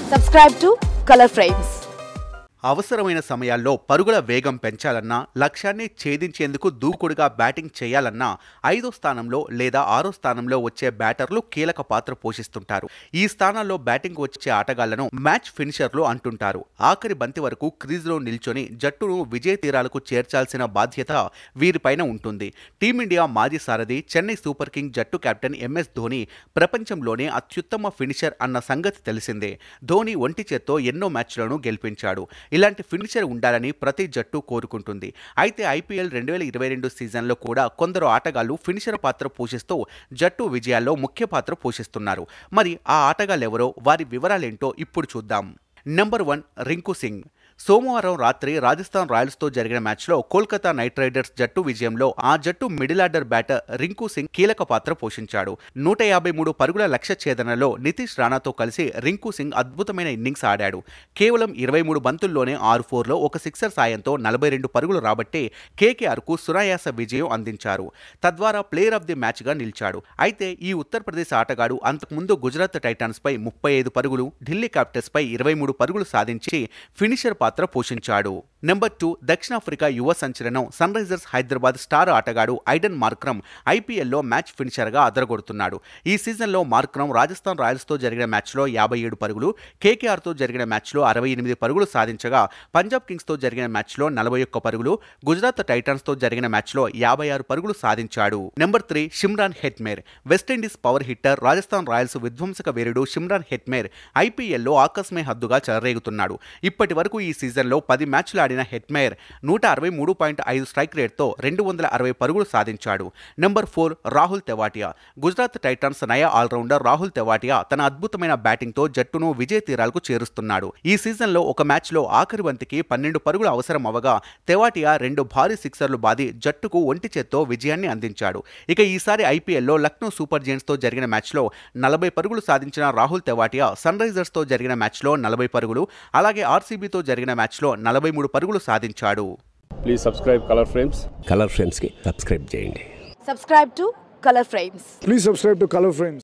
Subscribe to Color Frames. అవసరమైన సమయాల్లో పరుగుల వేగం పెంచాలన్నా లక్ష్యాన్ని ఛేదించేందుకు దూకుడుగా బ్యాటింగ్ చేయాలన్నా ఐదో స్థానంలో లేదా ఆరో స్థానంలో వచ్చే బ్యాటర్లు కీలక పాత్ర పోషిస్తుంటారు ఈ స్థానాల్లో బ్యాటింగ్ వచ్చే ఆటగాళ్లను మ్యాచ్ ఫినిషర్లు అంటుంటారు ఆఖరి బంతి వరకు క్రీజ్లో నిల్చొని జట్టును విజయ తీరాలకు చేర్చాల్సిన బాధ్యత వీరిపైన ఉంటుంది టీమిండియా మాజీ సారథి చెన్నై సూపర్ కింగ్ జట్టు కెప్టెన్ ఎంఎస్ ధోని ప్రపంచంలోనే అత్యుత్తమ ఫినిషర్ అన్న సంగతి తెలిసిందే ధోని ఒంటి చేత్తో ఎన్నో మ్యాచ్లను గెలిపించాడు ఇలాంటి ఫినిషర్ ఉండాలని ప్రతి జట్టు కోరుకుంటుంది అయితే ఐపీఎల్ రెండు వేల ఇరవై రెండు సీజన్లో కూడా కొందరు ఆటగాళ్లు ఫినిషర్ పాత్ర పోషిస్తూ జట్టు విజయాల్లో ముఖ్య పాత్ర పోషిస్తున్నారు మరి ఆ ఆటగాళ్ళు ఎవరో వారి వివరాలేంటో ఇప్పుడు చూద్దాం నెంబర్ వన్ రింకు సింగ్ సోమవారం రాత్రి రాజస్థాన్ రాయల్స్తో జరిగిన మ్యాచ్లో కోల్కతా నైట్ రైడర్స్ జట్టు విజయంలో ఆ జట్టు middle order batter Rinku Singh కీలక పాత్ర పోషించాడు నూట యాభై మూడు పరుగుల లక్ష్య ఛేదనలో నితీష్ రాణాతో కలిసి రింకు సింగ్ అద్భుతమైన ఇన్నింగ్స్ ఆడాడు కేవలం ఇరవై మూడు బంతుల్లోనే ఆరు ఫోర్లో ఒక సిక్సర్ సాయంతో నలభై రెండు పరుగులు రాబట్టే కేకేఆర్కు సునాయాస విజయం అందించారు తద్వారా ప్లేయర్ ఆఫ్ ది మ్యాచ్గా నిలిచాడు అయితే ఈ ఉత్తరప్రదేశ్ ఆటగాడు అంతకుముందు గుజరాత్ టైటాన్స్పై ముప్పై ఐదు పరుగులు ఢిల్లీ క్యాపిటల్స్పై ఇరవై మూడు పరుగులు సాధించి ఫినిషర్ పాత్ర పోషించాడు నెంబర్ టూ దక్షిణాఫ్రికా యువ సంచలనం సన్ రైజర్స్ హైదరాబాద్ స్టార్ ఆటగాడు ఐడెన్ మార్క్రమ్ ఐపీఎల్లో మ్యాచ్ ఫినిషర్గా అదరగొడుతున్నాడు ఈ సీజన్లో మార్క్రమ్ రాజస్థాన్ రాయల్స్తో జరిగిన మ్యాచ్లో యాభై ఏడు పరుగులు కేకేఆర్తో జరిగిన మ్యాచ్లో అరవై ఎనిమిది పరుగులు సాధించగా పంజాబ్ కింగ్స్తో జరిగిన మ్యాచ్లో నలభై ఒక్క పరుగులు గుజరాత్ టైటాన్స్తో జరిగిన మ్యాచ్లో యాభై ఆరు పరుగులు సాధించాడు number three Shimron Hetmyer West Indies power hitter Rajasthan Royals విధ్వంసక వీరుడు షిమ్రాన్ హెట్మేర్ ఐపీఎల్లో ఆకస్మే హద్దుగా చెలరేగుతున్నాడు ఇప్పటి వరకు ఈ సీజన్లో పది మ్యాచ్లు ఆడిన హెట్మేర్ నూట అరవై మూడు పాయింట్ ఐదు స్ట్రైక్ రేట్తో రెండు వందల అరవై పరుగులు సాధించాడు number four Rahul Tewatia Gujarat Titans నయా ఆల్రౌండర్ రాహుల్ తెవాటియా తన అద్భుతమైన బ్యాటింగ్తో జట్టును విజయ తీరాలకు చేరుస్తున్నాడు ఈ సీజన్లో ఒక మ్యాచ్లో ఆఖరి బంతికి పన్నెండు పరుగులు అవసరం అవగా తెవాటియా రెండు భారీ సిక్సర్లు బాది జట్టుకు ఒంటి చేత్తో విజయాన్ని అందించాడు ఇక ఈసారి ఐపీఎల్లో లక్నో సూపర్ జెయింట్స్తో జరిగిన మ్యాచ్లో నలభై పరుగులు సాధించిన రాహుల్ తెవాటియా సన్ రైజర్స్తో జరిగిన మ్యాచ్లో నలభై పరుగులు అలాగే ఆర్సీబీతో జరిగిన మ్యాచ్లో నలభై మూడు పరుగులు సాధించాడు please subscribe colour frames colour ఫ్రేమ్స్కి సబ్స్క్రైబ్ చేయండి Subscribe to Color Frames. Please subscribe to Color Frames.